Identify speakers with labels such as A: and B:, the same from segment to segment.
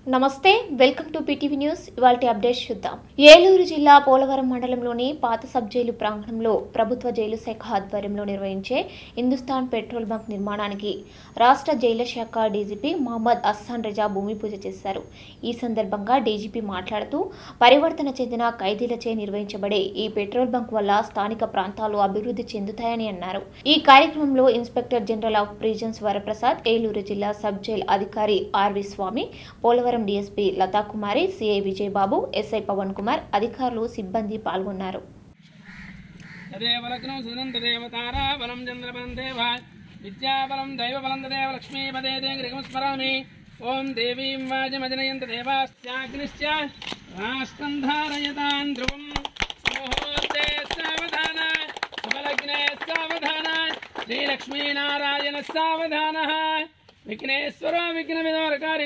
A: నమస్తే welcome to PTV news ఇవాల్టి updates చూద్దాం ఏలూరు జిల్లా పోలవరం మండలంలోని పాత సబ్ జైలు ప్రాంగణంలో ప్రభుత్వ జైలు శాఖ ఆధ్వర్యంలో నిర్వహించే హిందుస్థాన్ పెట్రోల్ బంక్ నిర్మాణానికి రాష్ట్ర జైళ్ల శాఖ డీజీపీ మహమ్మద్ అస్సాన్ రజా భూమి పూజ చేశారు ఈ సందర్భంగా డీజీపీ మాట్లాడుతూ పరివర్తన చెందిన ఖైదీలచే నిర్వహించబడే ఈ పెట్రోల్ బంక్ వల్ల స్థానిక ప్రాంతాలు అభివృద్ధి చెందుతాయని అన్నారు ఈ కార్యక్రమంలో inspector general of prisons Varaprasad Eluru జిల్లా సబ్ జైల్ అధికారి RV Swamy Polavaram DSP Lathakumari CI Vijayababu SI Pavan Kumar అధికారులు సిబ్బంది పాల్గొన్నారు
B: తదేవ లగ్నం సుదం తదేవ తారా బలం చంద్రబలం దేవ విద్యాబలం దైవబలం తదేవ లక్ష్మీపదే గృహం స్మరామి ఓం దేవీం వాజమజనయంత దేవాస్యాగ్నిశ్చ రాష్ట్రం ధారయతాన్ ధ్రువం ముహూర్తే సావధాన శుభలగ్నే సావధాన శ్రీలక్ష్మీనారాయణ సావధాన విఘ్నేశ్వరో విఘ్న విదోరకారి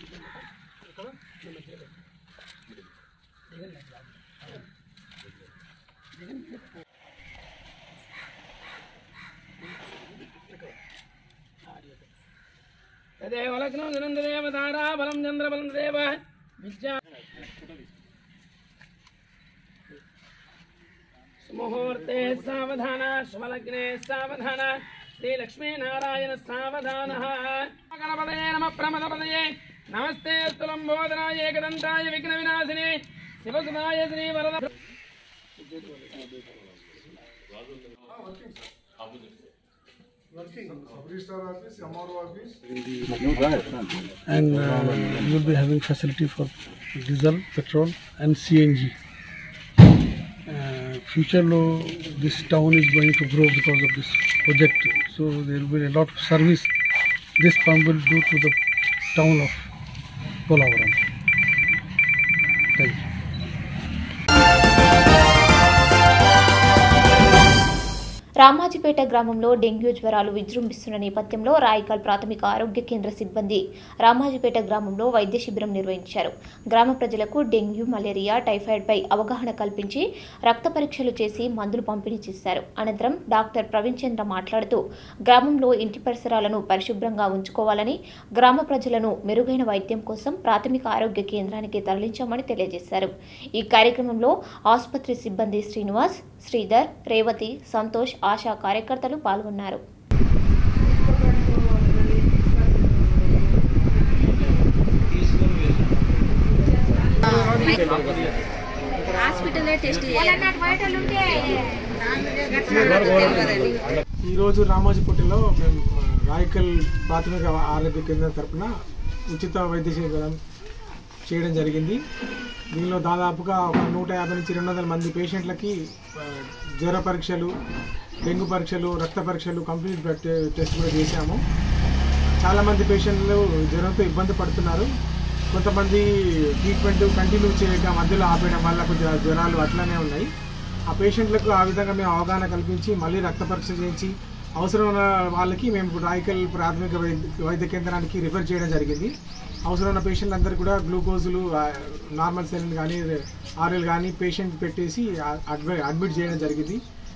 B: తదేవ లగ్నం సుదం తదేవ తారా బలం చంద్రబలం తదేవ విద్యా ముహూర్తే సావధాన శుభలగ్నే సావధాన శ్రీ లక్ష్మీనారాయణ సావధాన గణపతయే నమ ప్రమదపతయే నమస్తే స్థులంబోధనాయ ఏకదంతాయ విఘ్న వినాశిని శివసుదాయ శ్రీ వరద
C: Working, sub-registrar office, MRO office.
D: and uh, you will be having facility for diesel, petrol, and CNG. Uh, future, lo, this town is going to grow because of this project. So there will be a lot of service this pump will do to the town of Polavaram. Thank you.
A: రామాజిపేట గ్రామంలో dengue జ్వరాలు విజృంభిస్తున్న నేపథ్యంలో రాయికల్ ప్రాథమిక ఆరోగ్య కేంద్ర సిబ్బంది రామాజిపేట గ్రామంలో వైద్య శిబిరం నిర్వహించారు గ్రామ ప్రజలకు డెంగ్యూ మలేరియా టైఫాయిడ్పై అవగాహన కల్పించి రక్త పరీక్షలు చేసి మందులు పంపిణీ చేశారు అనంతరం డాక్టర్ ప్రవీణ్ చంద్ర మాట్లాడుతూ గ్రామంలో ఇంటి పరిసరాలను పరిశుభ్రంగా ఉంచుకోవాలని గ్రామ ప్రజలను మెరుగైన వైద్యం కోసం ప్రాథమిక ఆరోగ్య కేంద్రానికి తరలించామని తెలియజేశారు ఈ కార్యక్రమంలో ఆసుపత్రి సిబ్బంది శ్రీనివాస్ శ్రీధర్ రేవతి సంతోష్ ఆశా కార్యకర్తలు పాల్గొన్నారు
E: హాస్పిటల్ టెస్ట్
F: ఈరోజు రామోజీపుట్టిలో మేము ఆ, రాయకల్ ప్రాథమిక ఆరోగ్య కేంద్రం తరపున ఉచిత వైద్య శిబిరం చేయడం జరిగింది దీనిలో దాదాపుగా ఒక నూట యాభై నుంచి రెండు వందల మంది పేషెంట్లకి ఆ, జ్వర పరీక్షలు డెంగ్యూ పరీక్షలు రక్త పరీక్షలు కంప్లీట్ బ్లడ్ టె- టెస్ట్ కూడా చేశాము చాలామంది పేషెంట్లు జ్వరంతో ఇబ్బంది పడుతున్నారు కొంతమంది ట్రీట్మెంట్ కంటిన్యూ చేయక మధ్యలో ఆపేయడం వల్ల కొద్దిగా జ్వరాలు అట్లనే ఉన్నాయి ఆ పేషెంట్లకు ఆ విధంగా మేము అవగాహన కల్పించి మళ్ళీ రక్త పరీక్ష చేయించి అవసరం ఉన్న వాళ్ళకి మేము ఇప్పుడు రాయకల్ ప్రాథమిక వైద్య వైద్య కేంద్రానికి రిఫర్ చేయడం జరిగింది అవసరం ఉన్న పేషెంట్లు అందరూ కూడా గ్లూకోజులు ఆ, నార్మల్ సెల్ కానీ ఆర్ఎల్ కానీ పేషెంట్ పెట్టేసి అడ్మి అడ్మిట్ చేయడం జరిగింది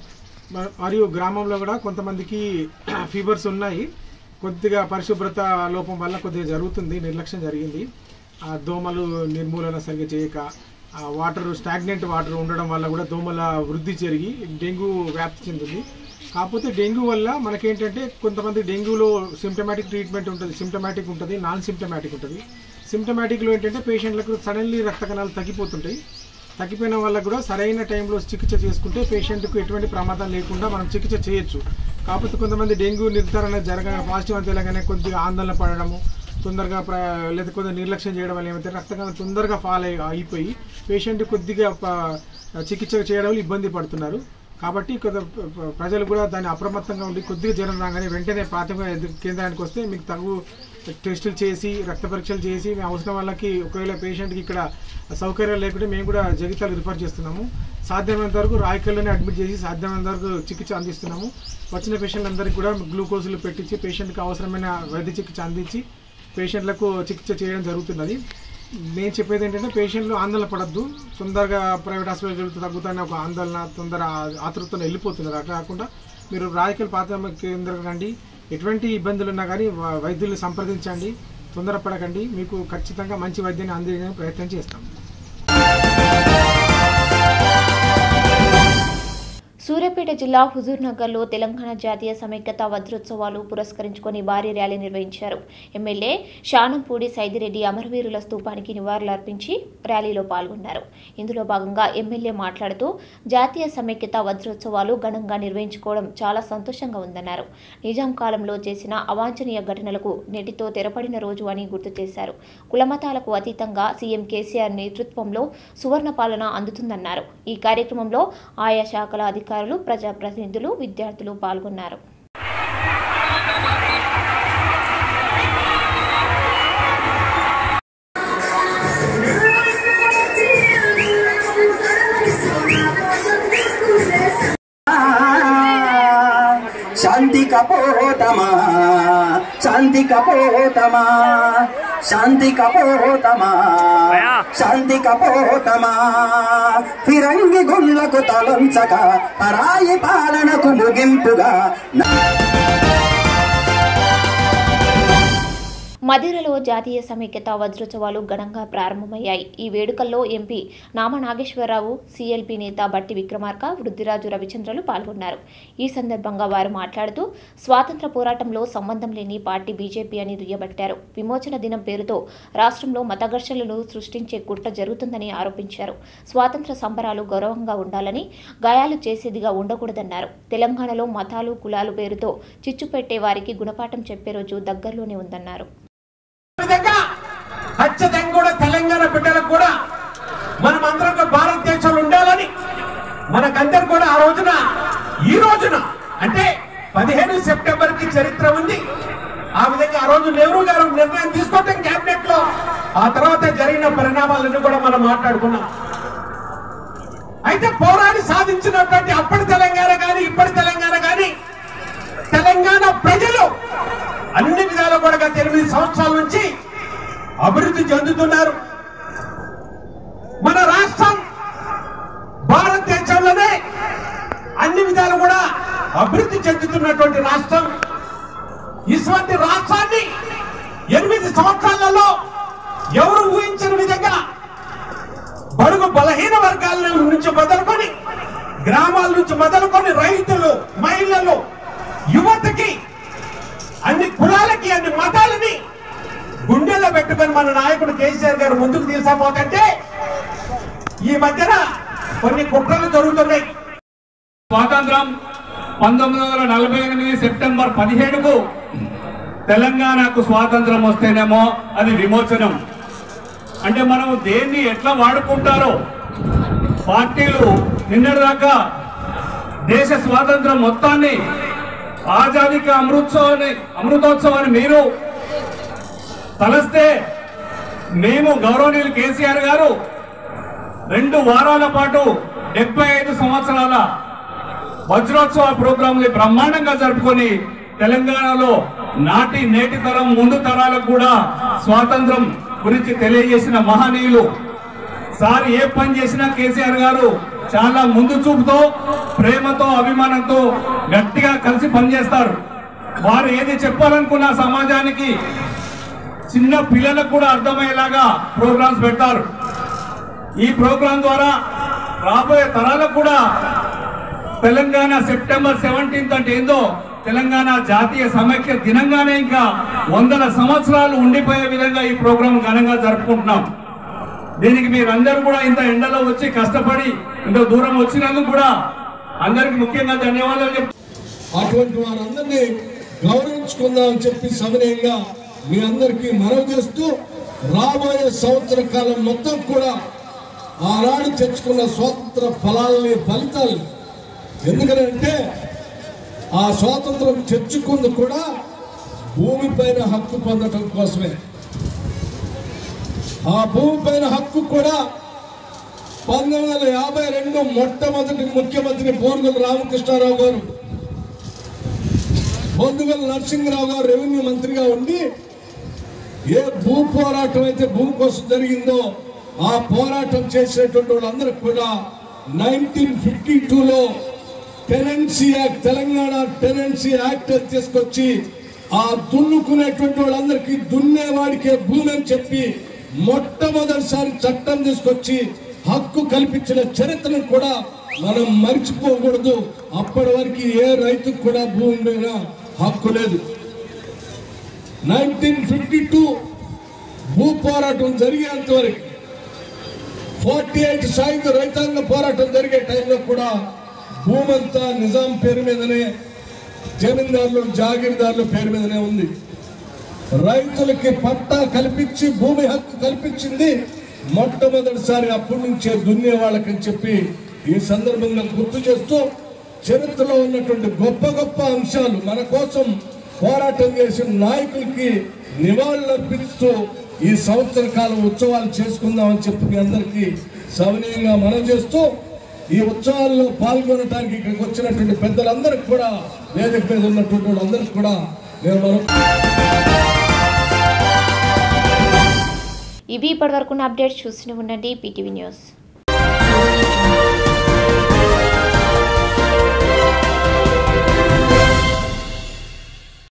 F: మ- మరియు గ్రామంలో కూడా కొంతమందికి ఫీవర్స్ ఉన్నాయి కొద్దిగా పరిశుభ్రత లోపం వల్ల కొద్దిగా జరుగుతుంది నిర్లక్ష్యం జరిగింది ఆ దోమలు నిర్మూలన సరిగ్గా చేయక ఆ వాటర్ స్టాగ్నెంట్ వాటర్ ఉండడం వల్ల కూడా దోమల వృద్ధి జరిగి డెంగ్యూ వ్యాప్తి చెందుతుంది కాకపోతే డెంగ్యూ వల్ల మనకేంటంటే కొంతమంది డెంగ్యూలో సిమ్టమాటిక్ ట్రీట్మెంట్ ఉంటుంది సిమ్టమాటిక్ ఉంటుంది నాన్ సిమ్టమాటిక్ ఉంటుంది సిమ్టమాటిక్లో ఏంటంటే పేషెంట్లకు సడన్లీ రక్త కణాలు తగ్గిపోతుంటాయి తగ్గిపోయిన వల్ల కూడా సరైన టైంలో చికిత్స చేసుకుంటే పేషెంట్కు ఎటువంటి ప్రమాదం లేకుండా మనం చికిత్స చేయొచ్చు కాకపోతే కొంతమంది డెంగ్యూ నిర్ధారణ జరగ పాజిటివ్ అని తెలియగానే కొద్దిగా ఆందోళన పడడము తొందరగా ప్ర లేదా కొద్దిగా నిర్లక్ష్యం చేయడం వల్ల ఏమైతే రక్తకణాలు తొందరగా ఫాల్ అయి అయిపోయి పేషెంట్ కొద్దిగా ప- చికిత్స చేయడంలో ఇబ్బంది పడుతున్నారు కాబట్టి కొద్ది ప్ర- ప్రజలు కూడా దాన్ని అప్రమత్తంగా ఉండి కొద్దిగా జ్వరం రాగానే వెంటనే ప్రాథమిక ఎదు- కేంద్రానికి వస్తే మీకు తగు టెస్టులు చేసి రక్త పరీక్షలు చేసి మేము అవసరం వాళ్ళకి ఒకవేళ పేషెంట్కి ఇక్కడ సౌకర్యాలు లేకుంటే మేము కూడా జగిత్యాలు రిఫర్ చేస్తున్నాము సాధ్యమైనంత వరకు రాయకల్లోనే అడ్మిట్ చేసి సాధ్యమైనంత వరకు చికిత్స అందిస్తున్నాము వచ్చిన పేషెంట్లందరికీ కూడా గ్లూకోజులు పెట్టించి పేషెంట్కి అవసరమైన వైద్య చికిత్స అందించి పేషెంట్లకు చికిత్స చేయడం జరుగుతున్నది నేను చెప్పేది ఏంటంటే పేషెంట్లు ఆందోళన పడద్దు తొందరగా ప్రైవేట్ హాస్పిటల్కి వెళ్తే తగ్గుతానే ఒక ఆందోళన తొందర ఆతృతతో వెళ్ళిపోతున్నారు అట్లా కాకుండా మీరు రాజకీయ ప్రాథమిక కేంద్రం రండి ఎటువంటి ఇబ్బందులు ఉన్నా కానీ వా- వైద్యుల్ని సంప్రదించండి తొందరపడకండి మీకు ఖచ్చితంగా మంచి వైద్యాన్ని అందించడానికి ప్రయత్నం చేస్తాం
A: సూర్యాపేట జిల్లా హుజూర్ నగర్లో తెలంగాణ జాతీయ సమైక్యత వజ్రోత్సవాలు పురస్కరించుకొని భారీ ర్యాలీ నిర్వహించారు ఎమ్మెల్యే శానంపూడి సైదిరెడ్డి అమరవీరుల స్తూపానికి నివాళులర్పించి ర్యాలీలో పాల్గొన్నారు ఇందులో భాగంగా ఎమ్మెల్యే మాట్లాడుతూ జాతీయ సమైక్యత వజ్రోత్సవాలు ఘనంగా నిర్వహించుకోవడం చాలా సంతోషంగా ఉందన్నారు నిజాం కాలంలో చేసిన అవాంఛనీయ ఘటనలకు నేటితో తెరపడిన రోజు అని గుర్తు చేశారు కులమతాలకు అతీతంగా సీఎం కేసీఆర్ నేతృత్వంలో సువర్ణ పాలన అందుతుందన్నారు ఈ కార్యక్రమంలో ఆయా శాఖల అధికారులు ప్రజాప్రతినిధులు విద్యార్థులు పాల్గొన్నారు
G: శాంతి కపోతమా శాంతి కపోతమా శాంతి కపోతమా శాంతి కపోతమా ఫిరంగి గుళ్ళకు తలంచక పరాయి పాలనకు ముగింపుగా
A: మదిరలో జాతీయ సమైక్యత వజ్రోత్సవాలు ఘనంగా ప్రారంభమయ్యాయి ఈ వేడుకల్లో ఎంపీ నామ నాగేశ్వరరావు సీఎల్పీ నేత బట్టి విక్రమార్క వృద్ధిరాజు రవిచంద్రలు పాల్గొన్నారు ఈ సందర్భంగా వారు మాట్లాడుతూ స్వాతంత్ర పోరాటంలో సంబంధం లేని పార్టీ బీజేపీ అని దుయ్యబట్టారు విమోచన దినం పేరుతో రాష్ట్రంలో మత ఘర్షణలు సృష్టించే కుట్ర జరుగుతుందని ఆరోపించారు స్వాతంత్ర సంబరాలు గౌరవంగా ఉండాలని గాయాలు చేసేదిగా ఉండకూడదన్నారు తెలంగాణలో మతాలు కులాలు పేరుతో చిచ్చు పెట్టే వారికి గుణపాఠం చెప్పే రోజు దగ్గరలోనే ఉందన్నారు
H: విధంగా ఖచ్చితంగా కూడా తెలంగాణ బిడ్డలకు కూడా మనం అందరం కూడా భారతదేశంలో ఉండాలని మనకందరు కూడా ఆ రోజున ఈ రోజున అంటే పదిహేను సెప్టెంబర్ కి చరిత్ర ఉంది ఆ విధంగా ఆ రోజు నెహ్రూ గారు నిర్ణయం తీసుకోవటం కేబినెట్ లో ఆ తర్వాత జరిగిన పరిణామాలన్నీ కూడా మనం మాట్లాడుకున్నాం అయితే పోరాడి సాధించినటువంటి అప్పటి తెలంగాణ కానీ ఇప్పటి తెలంగాణ కానీ తెలంగాణ ప్రజలు అన్ని విధాలు కూడా గత ఎనిమిది సంవత్సరాల నుంచి అభివృద్ధి చెందుతున్నారు మన రాష్ట్రం భారతదేశంలోనే అన్ని విధాలు కూడా అభివృద్ధి చెందుతున్నటువంటి రాష్ట్రం ఇటువంటి రాష్ట్రాన్ని ఎనిమిది సంవత్సరాలలో ఎవరు ఊహించిన విధంగా బడుగు బలహీన వర్గాల నుంచి మొదలుకొని గ్రామాల నుంచి మొదలుకొని రైతులు మహిళలు యువతకి అన్ని కులాలకి అన్ని మతాలని గుండెల్లో పెట్టుకొని మన నాయకుడు కేసీఆర్ గారు ముందుకు తీసుకుపోతుంటే ఈ మధ్యన కొన్ని కుట్రలు జరుగుతున్నాయి
I: స్వాతంత్రం పంతొమ్మిది వందల నలభై ఎనిమిది సెప్టెంబర్ పదిహేడుకు తెలంగాణకు స్వాతంత్రం వస్తేనేమో అది విమోచనం అంటే మనం దేన్ని ఎట్లా వాడుకుంటారో పార్టీలు నిన్నటిదాకా దేశ స్వాతంత్రం మొత్తాన్ని ఆజాదీకి అమృతోత్సవాన్ని అమృతోత్సవాన్ని మీరు తలస్తే మేము గౌరవనీయులు కేసీఆర్ గారు రెండు వారాల పాటు డెబ్బై ఐదు సంవత్సరాల వజ్రోత్సవ ప్రోగ్రాం బ్రహ్మాండంగా జరుపుకొని తెలంగాణలో నాటి నేటి తరం ముందు తరాలకు కూడా స్వాతంత్రం గురించి తెలియజేసిన మహనీయులు సార్ ఏ పని చేసినా కేసీఆర్ గారు చాలా ముందు చూపుతో ప్రేమతో అభిమానంతో గట్టిగా కలిసి పనిచేస్తారు వారు ఏది చెప్పాలనుకున్న సమాజానికి చిన్న పిల్లలకు కూడా అర్థమయ్యేలాగా ప్రోగ్రామ్స్ పెడతారు ఈ ప్రోగ్రాం ద్వారా రాబోయే తరాలకు కూడా తెలంగాణ సెప్టెంబర్ సెవెంటీన్త్ అంటే ఏందో తెలంగాణ జాతీయ సమైక్య దినంగానే ఇంకా వందల సంవత్సరాలు ఉండిపోయే విధంగా ఈ ప్రోగ్రాం ఘనంగా జరుపుకుంటున్నాం దీనికి మీరందరూ కూడా ఇంత ఎండలో వచ్చి కష్టపడి ఇంత దూరం వచ్చినందుకు కూడా అందరికి ముఖ్యంగా ధన్యవాదాలు చెప్తున్నాను
J: అటువంటి వారందరినీ గౌరవించుకుందాం అని చెప్పి సవినయంగా మీ అందరికీ మనవి చేస్తూ రాబోయే సంవత్సర కాలం మొత్తం కూడా ఆనాడు తెచ్చుకున్న స్వాతంత్ర ఫలాలని ఫలితాలు ఎందుకంటే ఆ స్వాతంత్రం తెచ్చుకుంది కూడా భూమిపైన హక్కు పొందటం కోసమే ఆ భూమిపైన హక్కు కూడా పంతొమ్మిది వందల యాభై రెండు మొట్టమొదటి ముఖ్యమంత్రి బోర్గుల రామకృష్ణారావు గారు బొద్దుగల నరసింహరావు గారు రెవెన్యూ మంత్రిగా ఉండి ఏ భూ పోరాటం అయితే భూమి కోసం జరిగిందో ఆ పోరాటం చేసినటువంటి వాళ్ళందరూ కూడా నైన్టీన్ ఫిఫ్టీ టూలో tenancy act Telangana tenancy act తీసుకొచ్చి ఆ దున్నుకునేటువంటి వాళ్ళందరికీ దున్నేవాడికే భూమి అని చెప్పి మొట్టమొదటిసారి చట్టం తీసుకొచ్చి హక్కు కల్పించిన చరిత్రను కూడా మనం మర్చిపోకూడదు అప్పటి వరకు ఏ రైతుకు కూడా భూమి మీద హక్కు లేదు నైన్టీన్ ఫిఫ్టీ టూ భూ పోరాటం జరిగేంత వరకు ఫార్టీ ఎయిట్ సాయుధ రైతాంగ పోరాటం జరిగే టైంలో కూడా భూమంతా నిజాం పేరు మీదనే జమీందారులు జాగీర్దారుల పేరు మీదనే ఉంది రైతులకి పట్టా కల్పించి భూమి హక్కు కల్పించింది మొట్టమొదటిసారి అప్పటి నుంచే దున్నే వాళ్ళకని చెప్పి ఈ సందర్భంగా గుర్తు చేస్తూ చరిత్రలో ఉన్నటువంటి గొప్ప గొప్ప అంశాలు మన కోసం పోరాటం చేసిన నాయకులకి నివాళులర్పిస్తూ ఈ సంవత్సర కాలం ఉత్సవాలు చేసుకుందామని చెప్పి మీ అందరికీ సవనీయంగా మనం చేస్తూ ఈ ఉత్సవాల్లో పాల్గొనడానికి ఇక్కడికి వచ్చినటువంటి పెద్దలందరికీ కూడా వేదిక మీద ఉన్నటువంటి వాళ్ళందరికీ కూడా నేను మరొక
A: ఇవి ఇప్పటివరకున్న అప్డేట్స్ చూస్తూనే ఉండండి పీటీవీ న్యూస్